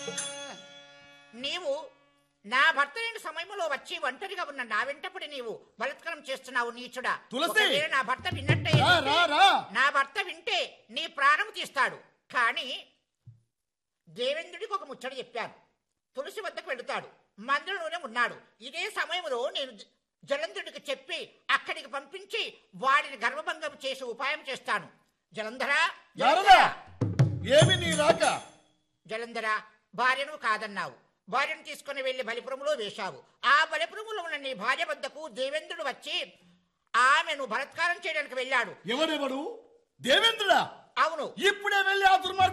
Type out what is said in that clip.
నీవు నా భర్త లేని సమయంలో వచ్చి ఒంటరిగా ఉన్న నా వెంటపడి నీవు బలత్కరం చేస్తున్నావు నీచుడా తులసి! ఒకవేళ నా భర్త విన్నట్టే రా రా రా నా భర్త వింటే నీ ప్రాణం తీస్తాడు కానీ దేవేంద్రుడికి ఒక ముచ్చట చెప్పాను తులసి వద్దకు వెళుతాడు మందిరంలోనే ఉన్నాడు ఇదే సమయంలో నేను జ- జలంధరుడికి చెప్పి అక్కడికి పంపించి వాడిని గర్వభంగం చేసి ఉపాయం చేస్తాను జలంధరా నారదా ఏమి నీ రాక జలంధర భార్యను కాదన్నావు భార్యను తీసుకుని వెళ్లి బలిపురములో వేశావు ఆ బలిపురములో ఉన్న నీ భార్య వద్దకు దేవేంద్రుడు వచ్చి ఆమెను బలత్కారం చేయడానికి వెళ్ళాడు ఎవడెవడు దేవేంద్రుడా అవును ఇప్పుడే వెళ్ళి ఆ దుర్మార్గుడు